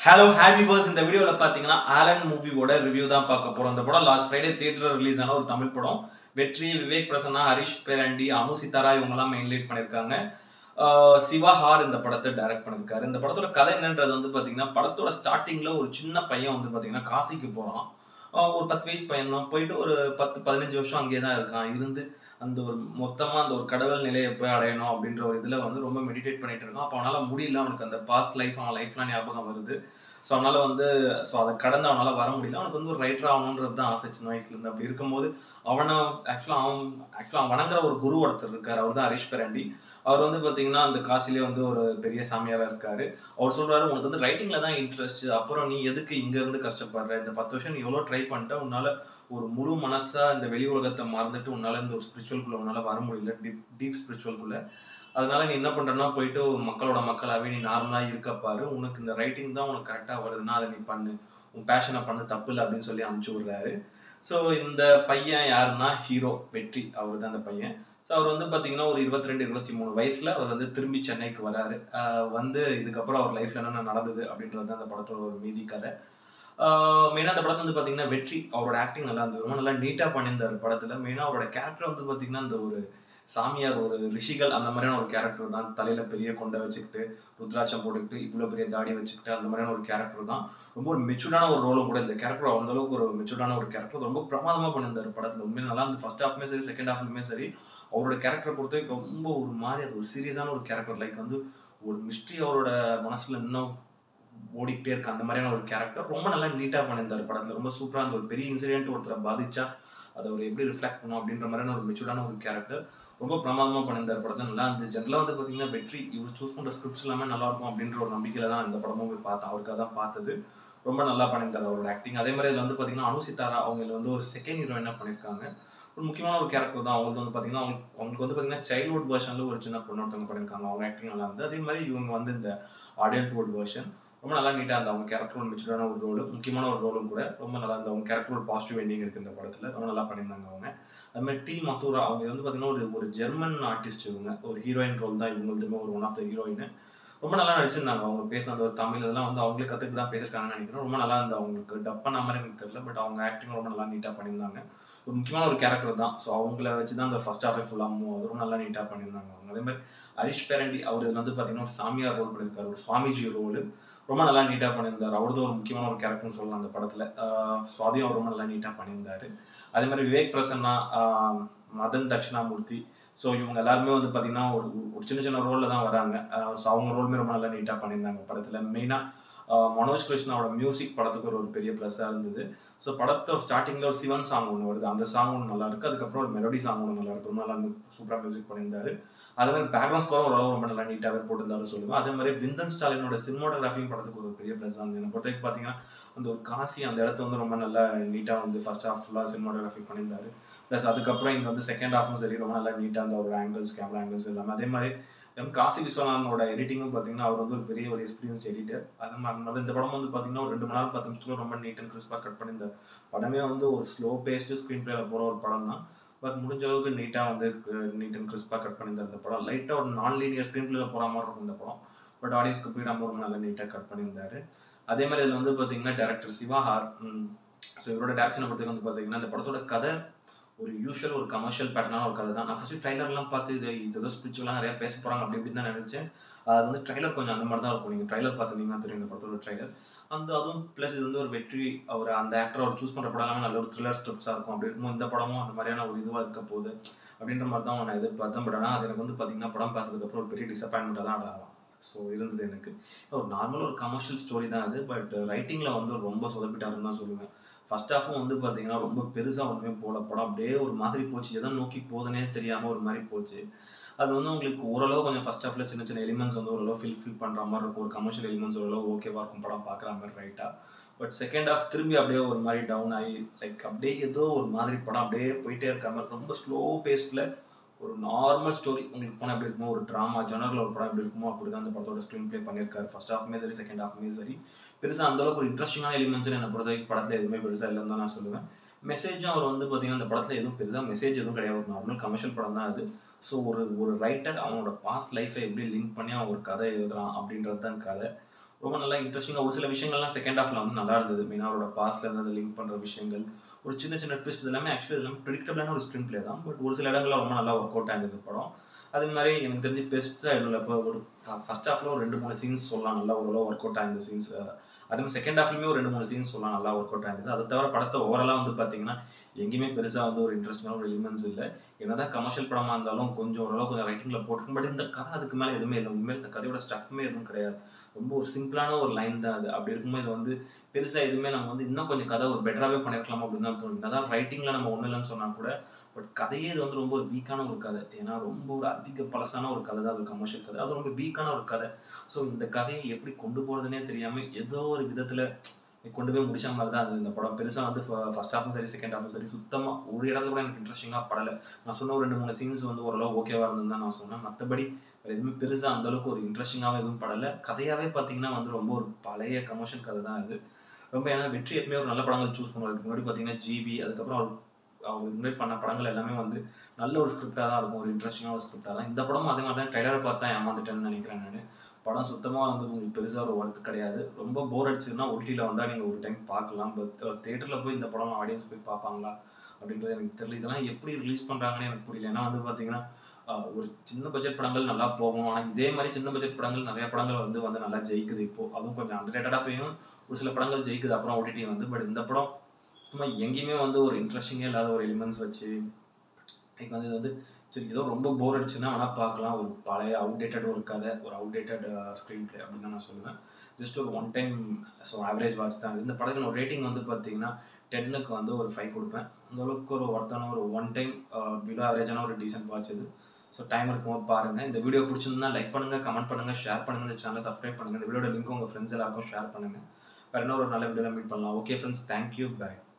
hello happy purse இந்த வீடியோவில் பார்த்தீங்கன்னா ஆலன் மூவியோட ரிவ்யூ தான் பார்க்க போகிறோம் இந்த படம் லாஸ்ட் ஃப்ரைடே தியேட்டர் ரிலீஸ் ஆன ஒரு தமிழ் படம் வெற்றி விவேக் பிரசன்னா ஹரிஷ் பேரண்டி அனு சித்தாரா இவங்கெல்லாம் மெயின் லீட் பண்ணியிருக்காங்க ஆஹ் சிவா ஹார் இந்த படத்தை டைரக்ட் பண்ணியிருக்காரு இந்த படத்தோட கதை என்னன்றது வந்து பார்த்தீங்கன்னா படத்தோட ஸ்டார்டிங்கில் ஒரு சின்ன பையன் வந்து பார்த்தீங்கன்னா காசிக்கு போகிறான் ஒரு பத்து வயசு பையன் தான் போயிட்டு ஒரு பத்து பதினஞ்சு வருஷம் அங்கேயே தான் இருக்கான் இருந்து அந்த ஒரு மொத்தமாக அந்த ஒரு கடவுள் நிலையை போய் அடையணும் அப்படின்ற ஒரு இதில் வந்து ரொம்ப மெடிடேட் பண்ணிட்டு இருக்கான் அப்போ அவனால் முடியல அவனுக்கு அந்த பாஸ்ட் லைஃப் அவன் லைஃப்லாம் ஞாபகம் வருது ஸோ அவனால் வந்து ஸோ அதை கடந்து அவனால் வர முடியல அவனுக்கு வந்து ஒரு ரைட்டர் ஆகணுன்றது தான் ஆசை சின்ன வயசுலேருந்து அப்படி இருக்கும்போது அவனை ஆக்சுவலாக அவன் ஆக்சுவலாக அவன் வணங்குற ஒரு குரு ஒருத்தர் இருக்கார் அவர் தான் ஹரிஷ் பெரண்டி அவர் வந்து பார்த்தீங்கன்னா அந்த காசிலே வந்து ஒரு பெரிய சாமியாராக இருக்காரு அவர் சொல்றாரு உனக்கு வந்து ரைட்டிங்ல தான் இன்ட்ரெஸ்ட் அப்புறம் நீ எதுக்கு இங்க இருந்து கஷ்டப்படுற இந்த பத்து வருஷம் நீ எவ்வளோ ட்ரை பண்ணிட்ட உன்னால ஒரு முழு மனசா இந்த வெளி உலகத்தை மறந்துட்டு உன்னால இந்த ஒரு ஸ்பிரிச்சுவல்குள்ள உன்னால வர முடியல டீப் டீப் ஸ்பிரிச்சுவல்குள்ள அதனால நீ என்ன பண்றன்னா போயிட்டு மக்களோட மக்களாவே நீ நார்மலா இருக்க பாரு உனக்கு இந்த ரைட்டிங் தான் உனக்கு கரெக்டா வருதுன்னா அதை நீ பண்ணு உன் பேஷனை பண்ணு தப்பு இல்லை அப்படின்னு சொல்லி அனுப்பிச்சு விடுறாரு ஸோ இந்த பையன் யாருன்னா ஹீரோ வெற்றி அவர் தான் அந்த பையன் ஸோ அவர் வந்து பார்த்தீங்கன்னா ஒரு இருபத்தி ரெண்டு இருபத்தி மூணு வயசுல அவர் வந்து திரும்பி சென்னைக்கு வராரு ஆஹ் வந்து இதுக்கப்புறம் அவர் லைஃப்ல என்னென்ன நடந்தது அப்படின்றது தான் அந்த படத்தோட ஒரு மீதி கதை மெயினாக அந்த படத்துல வந்து பார்த்தீங்கன்னா வெற்றி அவரோட ஆக்டிங் நல்லா இருந்தது ரொம்ப நல்லா நீட்டாக பண்ணியிருந்தார் படத்துல மெயினாக அவரோட கேரக்டர் வந்து பார்த்தீங்கன்னா அந்த ஒரு சாமியார் ஒரு ரிஷிகள் அந்த மாதிரியான ஒரு கேரக்டர் தான் தலையில பெரிய கொண்டை வச்சுக்கிட்டு ருத்ராட்சம் போட்டுக்கிட்டு இவ்வளோ பெரிய தாடி வச்சுக்கிட்டு அந்த மாதிரியான ஒரு கேரக்டர் தான் ரொம்ப ஒரு மெச்சூர்டான ஒரு ரோலும் கூட இந்த கேரக்டர் அந்த அளவுக்கு ஒரு மெச்சூர்டான ஒரு கேரக்டர் ரொம்ப பிரமாதமா பண்ணியிருந்தார் படத்துல உண்மையில நல்லா அந்த ஃபர்ஸ்ட் ஹாஃப்மே சரி செகண்ட் ஹாஃப்லுமே சரி அவரோட கேரக்டரை பொறுத்த வரைக்கும் ரொம்ப ஒரு மாதிரி அது ஒரு சீரியஸான ஒரு கேரக்டர் லைக் வந்து ஒரு மிஸ்ட்ரி அவரோட மனசுல இன்னும் ஓடிக்கிட்டே இருக்கு அந்த மாதிரியான ஒரு கேரக்டர் ரொம்ப நல்லா நீட்டாக பண்ணியிருந்தார் படத்துல ரொம்ப சூப்பராக அந்த ஒரு பெரிய இன்சிடென்ட் ஒருத்தரை பாதிச்சா அதை அவர் எப்படி ரிஃப்ளெக்ட் பண்ணும் அப்படின்ற மாதிரியான ஒரு மெச்சூர்டான ஒரு கேரக்டர் ரொம்ப பிரமாதமாக பண்ணியிருந்தார் படத்தை நல்லா அந்த ஜென்ரலாக வந்து பார்த்தீங்கன்னா வெற்றி இவர் சூஸ் பண்ணுற ஸ்கிரிப்ட்ஸ் எல்லாமே நல்லா இருக்கும் அப்படின்ற ஒரு நம்பிக்கையில தான் இந்த படமும் போய் பார்த்தேன் அவருக்காக தான் பார்த்தது ரொம்ப நல்லா பண்ணியிருந்தார் அவரோட ஆக்டிங் அதே மாதிரி இதில் வந்து பார்த்தீங்கன்னா அனு சித்தாரா அவங்க இதுல வந்து ஒரு செகண்ட் ஹீரோயினாக பண்ணியிருக்காங்க ஒரு முக்கியமான ஒரு கேரக்டர் தான் அவங்களுக்கு வந்து பார்த்தீங்கன்னா அவங்க அவங்களுக்கு வந்து பார்த்தீங்கன்னா சைல்ட்ஹுட் வெர்ஷனில் ஒரு சின்ன பொண்ணு ஒருத்தவங்க பண்ணியிருக்காங்க அவங்க ஆக்டிங் நல்லா இருந்து அதே மாதிரி இவங்க வந்து இந்த அடல்ட்ஹுட் வெர்ஷன் ரொம்ப நல்லா நீட்டாக இருந்த அவங்க கேரக்டர் ஒரு மெச்சூர்டான ஒரு ரோல் முக்கியமான ஒரு ரோலும் கூட ரொம்ப நல்லா இருந்த அவங்க கேரக்டர் ஒரு பாசிட்டிவ் எண்டிங் இருக்குது இந்த படத்தில் ரொம்ப நல்லா பண்ணியிருந்தாங்க அவங்க அது மாதிரி டி மத்தூரா அவங்க வந்து பார்த்தீங்கன்னா ஒரு ஒரு ஜெர்மன் ஆர்டிஸ்ட் இவங்க ஒரு ஹீரோயின் ரோல் தான் இவங்களுதுமே ஒரு ஒன் ஆஃப் த ஹீரோயின் ரொம்ப நல்லா நடிச்சிருந்தாங்க அவங்க பேசின அந்த ஒரு தமிழ் இதெல்லாம் வந்து அவங்களே கற்றுட்டு தான் பேசியிருக்காங்கன்னு நினைக்கிறேன் ரொம்ப நல்லா இருந்தது அவங்களுக்கு டப் பண்ண மாதிரி எனக்கு தெரியல பட் அவங்க ஆக்டிங் ரொம்ப நல்லா நீட்டாக பண்ணியிருந்தாங்க ஒரு முக்கியமான ஒரு கேரக்டர் தான் ஸோ அவங்கள வச்சு தான் அந்த ஃபர்ஸ்ட் ஹாஃபே ஃபுல்லாக மூவ் ஆகுது ரொம்ப நல்லா நீட்டாக பண்ணியிருந்தாங்க அவங்க அதே மாதிரி ஹரிஷ் பேரண்டி அவர் இதில் வந்து பார்த்தீங்கன்னா ஒரு சாமியார் ரோல் பண்ணியிருக்காரு ஒரு சுவாமிஜி ரோல் ரொம்ப நல்லா நீட்டாக பண்ணியிருந்தார் அவரது ஒரு முக்கியமான ஒரு கேரக்டர்னு சொல்லலாம் அந்த படத்தில் ஸோ அதையும் அவர் ரொம்ப நல்லா நீட்டாக பண்ணியிருந்தாரு அதே மாதிரி விவேக் பிரசன்னா ஆஹ் மதன் தட்சிணாமூர்த்தி ஸோ இவங்க எல்லாருமே வந்து பார்த்தீங்கன்னா ஒரு ஒரு சின்ன சின்ன ரோலில் தான் வராங்க ஸோ அவங்க ரோலுமே ரொம்ப நல்லா நீட்டாக பண்ணியிருந்தாங்க படத்தில் மெயினாக மனோஜ் கிருஷ்ணாவோட மியூசிக் படத்துக்கு ஒரு ஒரு பெரிய ப்ளஸ்ஸாக இருந்தது ஸோ படத்தை ஸ்டார்டிங்கில் ஒரு சிவன் சாங் ஒன்று வருது அந்த சாங் ஒன்று நல்லா இருக்கு அதுக்கப்புறம் ஒரு மெலோடி சாங் ஒன்று நல்லா இருக்கு ரொம்ப நல்லா சூப்பராக மியூசிக் பண்ணியிருந்தாரு அதே மாதிரி பேக்ரவுண்ட் ஸ்கோரும் ஓரளவு ரொம்ப நல்லா நீட்டாகவே போட்டிருந்தாலும் சொல்லுவேன் அதே மாதிரி விந்தன் ஸ்டாலினோட சினிமோட்டோகிராஃபியும் படத்துக்கு ஒரு பெரிய ப்ளஸ் தான் என்னை பொறுத்த வரைக்கும் பார்த்தீங்கன்னா அந்த ஒரு காசி அந்த இடத்த வந்து ரொம்ப நல்லா நீட்டாக வந்து ஃபர்ஸ்ட் ஹாஃப் ஃபுல்லாக சினிமோட்டோகிராஃபி பண்ணியிருந்தாரு ப்ளஸ் அதுக்கப்புறம் இங்கே வந்து செகண்ட் ஹாஃபும் சரி ரொம்ப நல்லா நீட்டாக அந்த ஒரு ஆங்கிள்ஸ் கேமரா ஆங்கிள்ஸ் எல்லாமே அதே மாதிரி எம் காசி விஸ்வநாதனோட எடிட்டிங்கும் பார்த்தீங்கன்னா அவர் வந்து ஒரு பெரிய ஒரு எக்ஸ்பீரியன்ஸ் எடிட்டர் அது மாதிரி இந்த படம் வந்து பார்த்தீங்கன்னா ஒரு ரெண்டு மணி நேரம் பத்து நிமிஷத்துல ரொம்ப நீட் அண்ட் கிறிஸ்பாக கட் பண்ணி இந்த படமே வந்து ஒரு ஸ்லோ பேஸ்டு ஸ்க்ரீன் பிளேல போகிற ஒரு படம் தான் பட் முடிஞ்ச அளவுக்கு நீட்டாக வந்து நீட் அண்ட் கிறிஸ்பாக கட் பண்ணியிருந்த இந்த படம் லைட்டாக ஒரு நான் லீனியர் ஸ்க்ரீன் பிளேல போகிற மாதிரி இருக்கும் இந்த படம் பட் ஆடியன்ஸ்க்கு புரியாமல் ரொம்ப நல்லா நீட்டாக கட் பண்ணியிருந்தாரு அதே மாதிரி இதில் வந்து பார்த்தீங்கன்னா டேரக்டர் சிவா ஹார் ஸோ இவரோட டேரக்ஷனை பொறுத்தவரைக்கும் வந்து பார்த்தீங்கன்னா இந்த படத்தோட கதை ஒரு யூஷுவல் ஒரு கமர்ஷியல் பேட்டர்னான ஒரு கதை தான் நான் ஃபர்ஸ்ட் ட்ரைலர்லாம் பார்த்து இது இது ஏதோ ஸ்பிரிச்சுவலாக நிறைய பேச போகிறாங்க அப்படி இப்படி தான் நினச்சேன் அது வந்து ட்ரைலர் கொஞ்சம் அந்த மாதிரி தான் இருக்கும் நீங்கள் ட்ரைலர் பார்த்துருந்தீங்கன்னா தெரியும் இந்த படத்தோட ட்ரைலர் அந்த அதுவும் ப்ளஸ் இது வந்து ஒரு வெற்றி அவர் அந்த ஆக்டர் அவர் சூஸ் பண்ணுற படம் எல்லாமே நல்ல ஒரு த்ரில்லர் ஸ்டெப்ஸாக இருக்கும் அப்படி இருக்கும் இந்த படமும் அந்த மாதிரியான ஒரு இதுவாக இருக்க போகுது அப்படின்ற மாதிரி தான் நான் எதிர்பார்த்தேன் பட் ஆனால் அது எனக்கு வந்து பார்த்தீங்கன்னா படம் பார்த்ததுக்கப்புறம் ஒரு பெரிய டிசப்பாயின்மெண்ட்டாக தான் ஆகலாம் ஸோ இருந்தது எனக்கு ஒரு நார்மல் ஒரு கமர்ஷியல் ஸ்டோரி தான் அது பட் ரைட்டிங்கில் வந்து ரொம்ப சொதப்பிட்டாருன்னு தான் சொல்லுவேன் ஃபர்ஸ்ட் ஹாஃபும் வந்து பார்த்தீங்கன்னா ரொம்ப பெருசாக ஒன்றுமே போல படம் அப்படியே ஒரு மாதிரி போச்சு எதை நோக்கி போகுதுனே தெரியாமல் ஒரு மாதிரி போச்சு அது வந்து உங்களுக்கு ஓரளவு கொஞ்சம் ஃபர்ஸ்ட் ஹாஃபில் சின்ன சின்ன எலிமெண்ட்ஸ் வந்து ஓரளவு ஃபில் ஃபில் பண்ணுற மாதிரி இருக்கும் ஒரு கமர்ஷியல் எலிமெண்ட்ஸ் ஓரளவு ஓகேவாக இருக்கும் படம் பார்க்குற மாதிரி ரைட்டாக பட் செகண்ட் ஹாஃப் திரும்பி அப்படியே ஒரு மாதிரி டவுன் ஆகி லைக் அப்படியே ஏதோ ஒரு மாதிரி படம் அப்படியே போயிட்டே இருக்க மாதிரி ரொம்ப ஸ்லோ பேஸில் ஒரு நார்மல் ஸ்டோரி உங்களுக்கு போனால் எப்படி இருக்குமோ ஒரு ட்ராமா ஜெனரில் ஒரு படம் எப்படி இருக்குமோ அப்படி தான் அந்த படத்தோட ஸ்க்ரீன் ப்ளே பண்ணியிருக்காரு ஃபர்ஸ்ட் ஹாஃப்மே சரி செகண்ட் ஹாஃப்மே சரி பெருசாக அந்தளவுக்கு ஒரு இன்ட்ரெஸ்டிங்கான எலிமெண்ட்ஸ் என்னை பொறுத்த வரைக்கும் படத்தில் எதுவுமே பெருசாக இல்லைன்னு தான் நான் சொல்லுவேன் மெசேஜும் அவர் வந்து பார்த்தீங்கன்னா அந்த படத்தில் எதுவும் பெருசாக மெசேஜ் எதுவும் கிடையாது ஒரு நார்மல் கமர்ஷியல் படம் தான் அது ஸோ ஒரு ஒரு ரைட்டர் அவனோட பாஸ்ட் லைஃப்பை எப்படி லிங்க் பண்ணி அவன் ஒரு கதை எழுதுறான் அப்படின்றது தான் கதை ரொம்ப நல்லா இன்ட்ரெஸ்டிங்காக ஒரு சில விஷயங்கள்லாம் செகண்ட் ஹாஃப்ல வந்து நல்லா இருந்தது மெயினாக அவரோட பாஸ்ட்ல இருந்து அதை லிங்க் பண்ணுற விஷயங்கள் ஒரு சின்ன சின்ன ட்விஸ்ட் எல்லாமே ஆக்சுவலி எல்லாமே ப்ரிடிக்டபிளான ஒரு ஸ்க்ரீன் பிளே தான் பட் ஒரு சில இடங்கள்ல ரொம்ப நல்லா ஒர்க் அவுட் ஆயிருந்தது படம் அதே மாதிரி எனக்கு தெரிஞ்சு பெஸ்ட்டாக இல்லை இப்போ ஒரு ஃபர்ஸ்ட் ஹாஃப்ல ஒரு ரெண்டு மூணு சீன்ஸ் சொல்லலாம் நல்லா ஓரளவு ஒர்க் அவுட் ஆயிருந்த சீன்ஸ் அதே மாதிரி செகண்ட் ஹாஃப்லையுமே ஒரு ரெண்டு மூணு சீன்ஸ் சொல்லலாம் நல்லா ஒர்க் அவுட் ஆயிருந்தது அதை தவிர படத்தை ஓவராலாக வந்து பார்த்தீங்கன்னா எங்கேயுமே பெருசாக வந்து ஒரு இன்ட்ரெஸ்டிங்கான ஒரு எலிமெண்ட்ஸ் இல்லை என்னதான் கமர்ஷியல் படமாக இருந்தாலும் கொஞ்சம் ஓரளவு கொஞ்சம் ரைட்டிங்கில் போட்டிருக்கும் பட் இந்த கதை அதுக்கு மேலே எதுவுமே இல்லை உண்மையில் இந்த கதையோட ஸ்டஃப்மே எதுவும் கிடையாது ரொம்ப ஒரு சிம்பிளான ஒரு லைன் தான் அது அப்படி இருக்கும்போது இது வந்து பெருசாக எதுவுமே நம்ம வந்து இன்னும் கொஞ்சம் கதை ஒரு பெட்டராகவே பண்ணிருக்கலாம் அப்படின்னு தான் தோணும் என்னதான் ரைட்டிங்கில் நம்ம ஒன்றும் இல்லைன்னு சொன்னால் கூட பட் கதையே இது வந்து ரொம்ப ஒரு வீக்கான ஒரு கதை ஏன்னா ரொம்ப ஒரு அதிக பழசான ஒரு கதை தான் அது கமர்ஷியல் கதை அது ரொம்ப வீக்கான ஒரு கதை ஸோ இந்த கதையை எப்படி கொண்டு போகிறதுனே தெரியாமல் ஏதோ ஒரு விதத்தில் கொண்டு போய் முடிச்ச மாதிரி தான் அது இந்த படம் பெருசாக வந்து ஃபர்ஸ்ட் ஹாஃபும் சரி செகண்ட் ஹாஃபும் சரி சுத்தமாக ஒரு இடத்துல கூட எனக்கு இன்ட்ரெஸ்டிங்காக படலை நான் சொன்ன ஒரு ரெண்டு மூணு சீன்ஸ் வந்து ஓரளவு ஓகேவாக இருந்தது தான் நான் சொன்னேன் மற்றபடி வேறு எதுவுமே பெருசாக அந்தளவுக்கு ஒரு இன்ட்ரெஸ்டிங்காகவும் எதுவும் படலை கதையாகவே பார்த்தீங்கன்னா வந்து ரொம்ப ஒரு பழைய கமர்ஷியல் கதை தான் இது ரொம்ப ஏன்னா வெற்றி எப்பவுமே ஒரு நல்ல படங்கள் சூஸ் பண்ணுவார் இதுக்கு முன்னாடி பார்த்தீங்கன்னா ஜிவி அதுக்கப்புறம் அவர் அவர் இன்வைட் பண்ண படங்கள் எல்லாமே வந்து நல்ல ஒரு ஸ்கிரிப்டாக தான் இருக்கும் ஒரு இன்ட்ரெஸ்டிங்கான ஒரு ஸ்கிரிப்டாக தான் இந்த படமும் அதே மாதிரி தான் ட்ரைலரை பார்த்தா ஏமாந்துட்டேன்னு நினைக்கிறேன் நான் படம் சுத்தமாக வந்து உங்களுக்கு பெருசாக ஒரு ஒர்த்து கிடையாது ரொம்ப போர் அடிச்சதுன்னா ஓடிடியில் வந்தால் நீங்கள் ஒரு டைம் பார்க்கலாம் பட் தேட்டரில் போய் இந்த படம் ஆடியன்ஸ் போய் பார்ப்பாங்களா அப்படின்றது எனக்கு தெரியல இதெல்லாம் எப்படி ரிலீஸ் பண்ணுறாங்கன்னு எனக்கு புரியல ஏன்னா வந்து பார்த்தீங்கன்னா ஒரு சின்ன பட்ஜெட் படங்கள் நல்லா போகும் ஆனால் இதே மாதிரி சின்ன பட்ஜெட் படங்கள் நிறைய படங்கள் வந்து வந்து நல்லா ஜெயிக்குது இப்போ அதுவும் கொஞ்சம் அண்டர்ரேட்டடாக போயும் ஒரு சில படங்கள் ஜெயிக்குது அப்புறம் ஓடிடி வந்து பட் இந்த படம் சும்மா எங்கேயுமே வந்து ஒரு இன்ட்ரெஸ்டிங்கே இல்லாத ஒரு எலிமெண்ட்ஸ் வச்சு எனக்கு வந்து இது வந்து சரி ஏதோ ரொம்ப போர் அடிச்சுன்னா வேணால் பார்க்கலாம் ஒரு பழைய அவுடேட்டட் ஒரு கதை ஒரு அவுடேட்டட் ஸ்க்ரீன் பிளே அப்படின்னு தான் நான் சொல்லுவேன் ஜஸ்ட் ஒரு one time so average watch தான் இந்த படத்தில் ஒரு ரேட்டிங் வந்து பார்த்தீங்கன்னா டென்னுக்கு வந்து ஒரு ஃபைவ் கொடுப்பேன் அந்த அளவுக்கு ஒரு ஒர்த்தான ஒரு ஒன் டைம் பிலோ ஆவரேஜான ஒரு டீசென்ட் வாட்ச் இது ஸோ டைம் இருக்கும்போது பாருங்கள் இந்த வீடியோ பிடிச்சிருந்தா லைக் பண்ணுங்கள் கமெண்ட் பண்ணுங்கள் ஷேர் பண்ணுங்கள் இந்த சேனலை சப்ஸ்கிரைப் பண்ணுங்கள் இந்த வீடியோட லிங்க் உங்கள் ஃப்ரெண்ட்ஸ் எல்லாருக்கும் ஷேர் பண்ணுங்கள் வேறு என்ன ஒரு நல்ல வீடியோவில் மீட் பண்ணலாம் ஓகே ஃப்ரெண்ட்ஸ் தேங்க்யூ பாய்